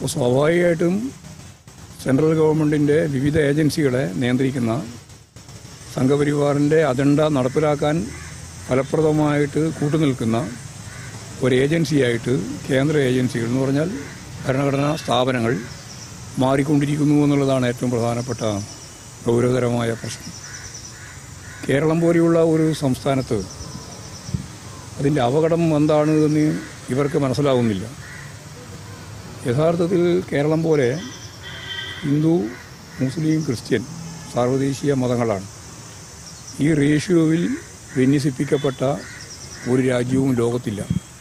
അപ്പോൾ സ്വാഭാവികമായിട്ടും സെൻട്രൽ ഗവൺമെൻറ്റിൻ്റെ വിവിധ ഏജൻസികളെ നിയന്ത്രിക്കുന്ന സംഘപരിവാറിൻ്റെ അജണ്ട നടപ്പിലാക്കാൻ ഫലപ്രദമായിട്ട് കൂട്ടുനിൽക്കുന്ന ഒരു ഏജൻസിയായിട്ട് കേന്ദ്ര ഏജൻസികൾ എന്ന് പറഞ്ഞാൽ ഭരണഘടനാ സ്ഥാപനങ്ങൾ മാറിക്കൊണ്ടിരിക്കുന്നു എന്നുള്ളതാണ് ഏറ്റവും പ്രധാനപ്പെട്ട ഗൗരവതരമായ പ്രശ്നം കേരളം പോലെയുള്ള ഒരു സംസ്ഥാനത്ത് അതിൻ്റെ അപകടം എന്താണ് എന്ന് ഇവർക്ക് മനസ്സിലാവുന്നില്ല യഥാർത്ഥത്തിൽ കേരളം പോലെ ഹിന്ദു മുസ്ലിം ക്രിസ്ത്യൻ സാർവദേശീയ മതങ്ങളാണ് ഈ റേഷ്യോവിൽ വിന്യസിപ്പിക്കപ്പെട്ട ഒരു രാജ്യവും ലോകത്തില്ല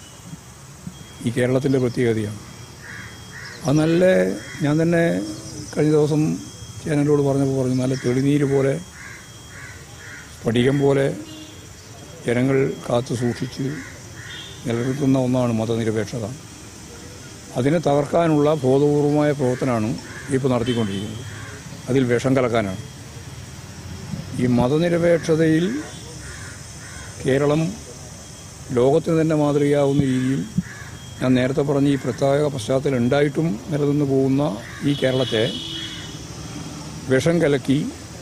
ഈ കേരളത്തിൻ്റെ പ്രത്യേകതയാണ് അത് നല്ല ഞാൻ തന്നെ കഴിഞ്ഞ ദിവസം ചേനലോട് പറഞ്ഞപ്പോൾ പറഞ്ഞു നല്ല തെളിനീര് പോലെ സ്ഫടികം പോലെ ജനങ്ങൾ കാത്തു സൂക്ഷിച്ച് നിലനിർത്തുന്ന ഒന്നാണ് മതനിരപേക്ഷത അതിനെ തകർക്കാനുള്ള ബോധപൂർവമായ പ്രവർത്തനമാണ് ഇപ്പോൾ നടത്തിക്കൊണ്ടിരിക്കുന്നത് അതിൽ വിഷം കലക്കാനാണ് ഈ മതനിരപേക്ഷതയിൽ കേരളം ലോകത്തിന് തന്നെ മാതൃകയാവുന്ന രീതിയിൽ ഞാൻ നേരത്തെ പറഞ്ഞ ഈ പ്രത്യേക പശ്ചാത്തലം ഉണ്ടായിട്ടും നിലനിന്ന് പോകുന്ന ഈ കേരളത്തെ വിഷം കലക്കി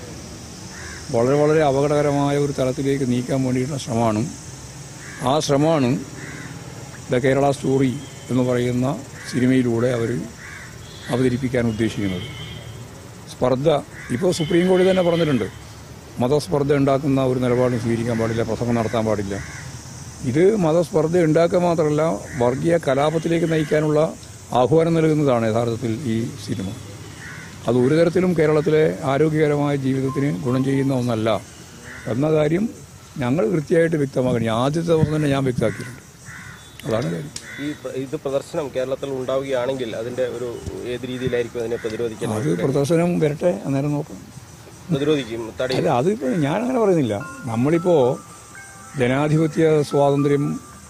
വളരെ വളരെ അപകടകരമായ ഒരു തലത്തിലേക്ക് നീക്കാൻ വേണ്ടിയിട്ടുള്ള ശ്രമമാണ് ആ ശ്രമമാണ് ദ കേരള സ്റ്റോറി എന്ന് പറയുന്ന സിനിമയിലൂടെ അവർ അവതരിപ്പിക്കാൻ ഉദ്ദേശിക്കുന്നത് സ്പർദ്ധ ഇപ്പോൾ സുപ്രീം കോടതി തന്നെ പറഞ്ഞിട്ടുണ്ട് മതസ്പർദ്ധ ഉണ്ടാക്കുന്ന ഒരു നിലപാടും സ്വീകരിക്കാൻ പാടില്ല പ്രസംഗം നടത്താൻ പാടില്ല ഇത് മതസ്പർദ്ധ ഉണ്ടാക്കുക മാത്രമല്ല വർഗീയ കലാപത്തിലേക്ക് നയിക്കാനുള്ള ആഹ്വാനം നൽകുന്നതാണ് യഥാർത്ഥത്തിൽ ഈ സിനിമ അത് ഒരു തരത്തിലും കേരളത്തിലെ ആരോഗ്യകരമായ ജീവിതത്തിന് ഗുണം ചെയ്യുന്ന ഒന്നല്ല എന്ന കാര്യം ഞങ്ങൾ കൃത്യമായിട്ട് വ്യക്തമാക്കണം ഈ ആദ്യത്തെ ദിവസം തന്നെ ഞാൻ വ്യക്തമാക്കിയിട്ടുണ്ട് അതാണ് കാര്യം ഈ പ്ര- ഇത് പ്രദർശനം കേരളത്തിൽ ഉണ്ടാവുകയാണെങ്കിൽ അതിന്റെ ഒരു ഏത് രീതിയിലായിരിക്കും അതിനെ പ്രതിരോധിക്കാൻ അത് പ്രദർശനം വരട്ടെ അന്നേരം നോക്കാം പ്രതിരോധിക്കും തടയും അല്ല അതിപ്പോൾ ഞാനങ്ങനെ പറയുന്നില്ല നമ്മളിപ്പോൾ ജനാധിപത്യ സ്വാതന്ത്ര്യം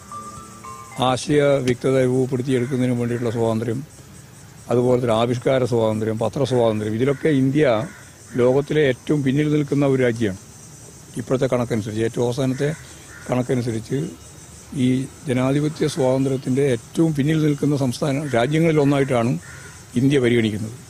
ആശയ വ്യക്തത രൂപപ്പെടുത്തിയെടുക്കുന്നതിന് വേണ്ടിയിട്ടുള്ള സ്വാതന്ത്ര്യം അതുപോലെ തന്നെ ആവിഷ്കാര സ്വാതന്ത്ര്യം പത്രസ്വാതന്ത്ര്യം ഇതിലൊക്കെ ഇന്ത്യ ലോകത്തിലെ ഏറ്റവും പിന്നിൽ നിൽക്കുന്ന ഒരു രാജ്യമാണ് ഇപ്പോഴത്തെ കണക്കനുസരിച്ച് ഏറ്റവും അവസാനത്തെ കണക്കനുസരിച്ച് ഈ ജനാധിപത്യ സ്വാതന്ത്ര്യത്തിൻ്റെ ഏറ്റവും പിന്നിൽ നിൽക്കുന്ന സംസ്ഥാന രാജ്യങ്ങളിൽ ഒന്നായിട്ടാണ് ഇന്ത്യ പരിഗണിക്കുന്നത്